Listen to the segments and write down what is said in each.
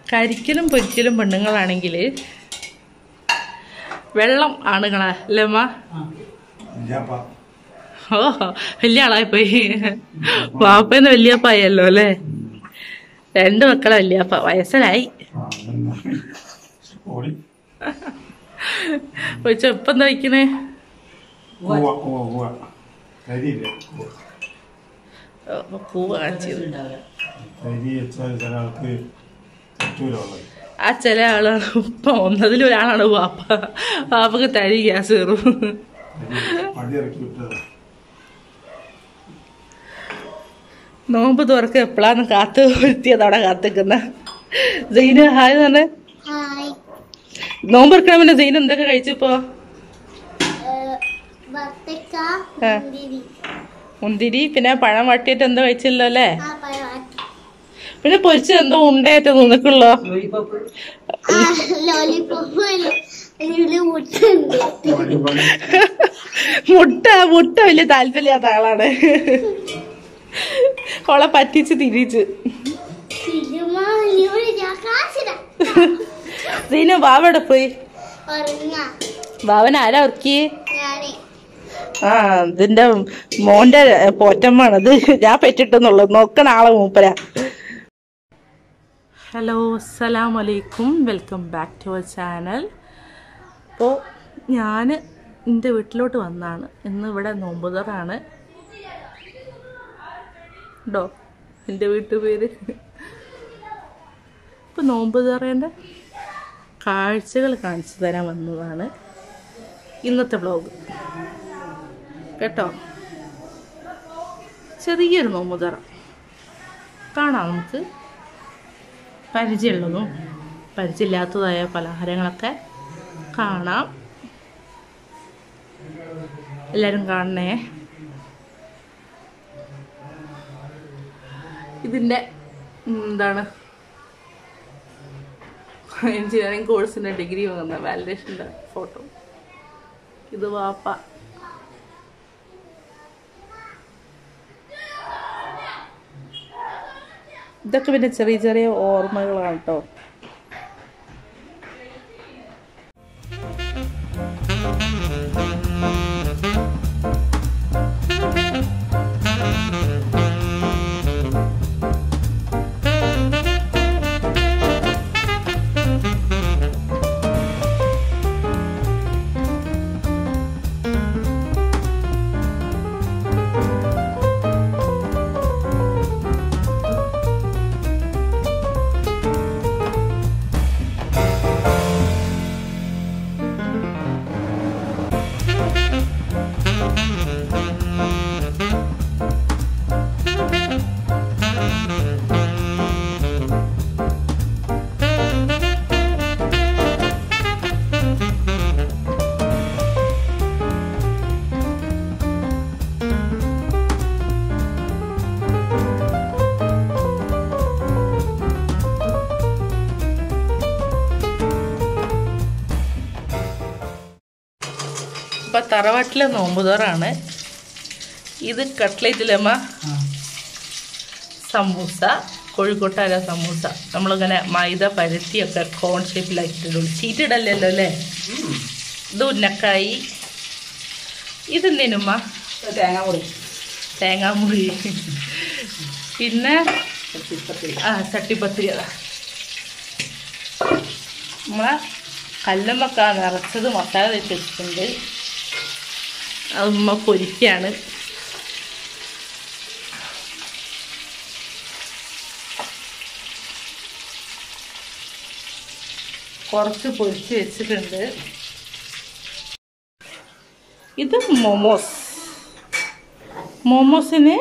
കരിക്കലും പൊരിക്കലും പെണ്ണുങ്ങളാണെങ്കിൽ വെള്ളം ആണുങ്ങളാ അല്ലേ അമ്മ ഇല്ലപ്പാ ഓ വലിയ ആളായി പോയി വാപ്പന്ന് വലിയപ്പായല്ലോ അല്ലേ രണ്ട് മക്കളെ വലിയപ്പ വയസ്സനായി ആ, എന്നാ. ഓടി ചോദിച്ചോ ഇപ്പൊ എന്താ വയ്ക്കണേ ഉവ്വ ഉവ്വ ഉവ്വ കരിയില്ല ഉവ്വ. പൂവ് കാണിച്ചത് കരി വെച്ചാൽ ചില ആൾക്ക് പറ്റൂല ഉള്ളത് ആ ചില ആളാണ് ഇപ്പൊ ഒന്നതിൽ ഒരാളാണ് വാപ്പ വാപ്പക്ക് തരി ഗ്യാസ് കയറും മടി ഇറക്കി വിട്ടത് നോമ്പ് തുറക്ക് എപ്പോഴാണ് കാത്ത് വരുത്തിയത് അവിടെ കാത്തിക്കുന്ന ജൈന ഹായ് തന്നെ ഹായ് നോമ്പ് തുറക്കാൻ പിന്നെ ജൈന എന്തൊക്കെ കഴിച്ചപ്പോ വത്തക്ക ആ. മുന്തിരി മുന്തിരി പിന്നെ പഴം വട്ടിയിട്ട് എന്തോ കഴിച്ചില്ലോ അല്ലേ ആ പഴം പിന്നെ പൊരിച്ച എന്തോ ഉണ്ടായിട്ട് നിനക്കുള്ളോ ലോലിപോപ്പ് അതില് മുട്ടുണ്ട് പണി പണി മുട്ട മുട്ട വലിയ താല്പര്യമില്ലാത്ത ആളാണ് അവളെ പറ്റിച്ച് തിരിച്ച് സിനിമ ഇവിടെ ഞാൻ കാശിട സീന ബാവടെ പോയി ഉറങ്ങ ബാവൻ ആരാ ഉറക്കി ഞാനേ ആ ഇതിന്റെ മോന്റെ പോറ്റമ്മാണത് ഞാൻ പെറ്റിട്ടെന്നുള്ളത് നോക്കണ ആളെ മൂപ്പര ഹലോ അസ്സലാം വലൈക്കും welcome back to our channel അപ്പോൾ ഞാൻ എൻ്റെ വീട്ടിലോട്ട് വന്നാണ് ഇന്ന് ഇവിടെ നോമ്പുതറാണ് ഉണ്ടോ എൻ്റെ വീട്ടുപേര് ഇപ്പോൾ നോമ്പുതറേൻ്റെ കാഴ്ചകൾ കാണിച്ചു തരാൻ വന്നതാണ് ഇന്നത്തെ വ്ലോഗ് കേട്ടോ ചെറിയൊരു നോമ്പുതറ കാണാം നമുക്ക് പരിചയമുള്ളതും പരിചയമില്ലാത്തതായ പലഹാരങ്ങളൊക്കെ കാണാം എല്ലാവരും കാണണേ ഇതിൻ്റെ ഉം, എന്താണ് എഞ്ചിനീയറിംഗ് കോഴ്സിൻ്റെ ഡിഗ്രി വാങ്ങുന്ന വാലിഡേഷൻ്റെ ഫോട്ടോ ഇത് വാപ്പ ഇതൊക്കെ പിന്നെ ചെറിയ ചെറിയ ഓർമ്മകളാണ് കേട്ടോ ഇപ്പൊ തറവാട്ടിലെ നോമ്പുതോറാണ് ഇത് കട്ട്ലേറ്റിലമ്മ സമൂസ കോഴിക്കോട്ടാര സമൂസ നമ്മളിങ്ങനെ മൈദ പരത്തിയൊക്കെ കോൺ ഷേപ്പിലാക്കിയിട്ടുള്ളൂ ചീറ്റിടല്ലല്ലോ അല്ലേ ഇത് ഉന്നക്കായി ഇതെന്തേനുമ്മ തേങ്ങാമുറി തേങ്ങാമുറി പിന്നെ ആ ചട്ടിപ്പത്തിരി അതാ നമ്മളെ കല്ലുമ്മക്ക നിറച്ചത് മസാല തേച്ച് വെച്ചിട്ടുണ്ട് അത് ഉമ്മ പൊരിക്കുകയാണ് കുറച്ച് പൊരിച്ച് വെച്ചിട്ടുണ്ട് ഇത് മോമോസ് മോമോസിന്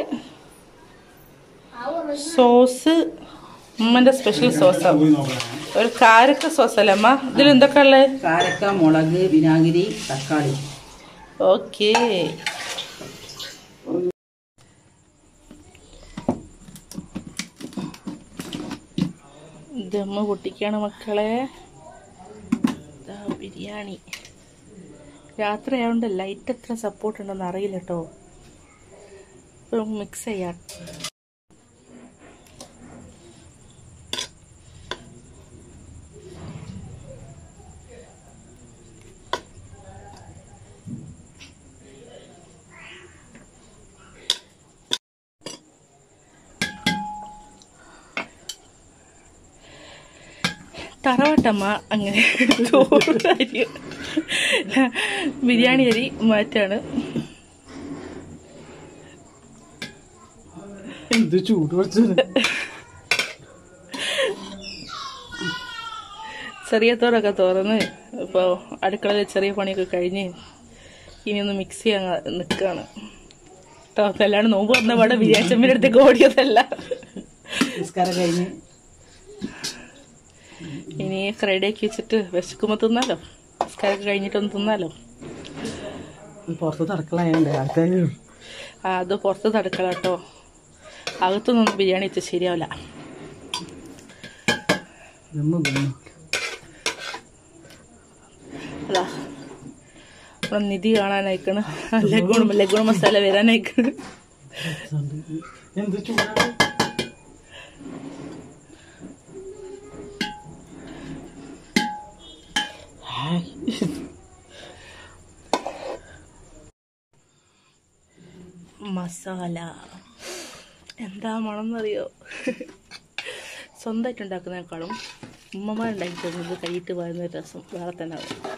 സോസ് ഉമ്മൻ്റെ സ്പെഷ്യൽ സോസാണ് പോയി നോക്കണം ഒരു കാരക്ക സോസ് അല്ലേ അമ്മ ഇതിൽ എന്തൊക്കെ ഉള്ളത് കാരക്ക മുളക് വിനാഗിരി തക്കാളി ഓക്കേ ദമ്മ് പൊട്ടിക്കാണ് മക്കളെ ദാ ബിരിയാണി രാത്രി ആയതുകൊണ്ട് ലൈറ്റ് എത്ര സപ്പോർട്ട് ഉണ്ടെന്ന് അറിയില്ല കേട്ടോ മിക്സ് ചെയ്യാം തറവാട്ടമ്മ അങ്ങനെ ചോറ് അരി ബിരിയാണി അരി മാറ്റാണ് എന്ത് ചൂട് കുറച്ചത് ചെറിയ തോറൊക്കെ തുറന്ന് ഇപ്പോൾ അടുക്കളയിൽ ചെറിയ പണിയൊക്കെ കഴിഞ്ഞ് ഇനി ഒന്ന് മിക്സ് ചെയ്യാൻ നിൽക്കുകയാണ് കേട്ടോ അപ്പം അല്ലാണ്ട് നോമ്പ് വന്ന പാടെ ബിരിയാണിച്ചമ്മിൻ്റെ അടുത്തേക്ക് ഓടിയതല്ല നിസ്കാരം കഴിഞ്ഞ് ഇനി റെഡിയാക്കി വെച്ചിട്ട് വിശക്കുമ്പോൾ തിന്നാലോ നിസ്കാരമൊക്കെ കഴിഞ്ഞിട്ടൊന്ന് തിന്നാലോ പുറത്ത് തടക്കളായതുകൊണ്ട് ആൾക്കാർ ആ അത് പുറത്ത് തടുക്കള കേട്ടോ അകത്തൊന്നും ബിരിയാണി വെച്ചാൽ ശരിയാവില്ല ഗമ്മ ഗമ്മ അതാ നമ്മുടെ നിധി കാണാനായിക്കണ് ലഗുണ ലഗുണ മസാല വരാനായിക്കണ് എന്ത് ചൂടാണ് മസാല എന്താ മണം എന്നറിയോ സ്വന്തമായിട്ട് ഉണ്ടാക്കുന്നതിനേക്കാളും ഉമ്മമാരുണ്ടാക്കി തരുന്നത് കൈയിട്ട് വരുന്ന രസം വേറെ തന്നെ ആവും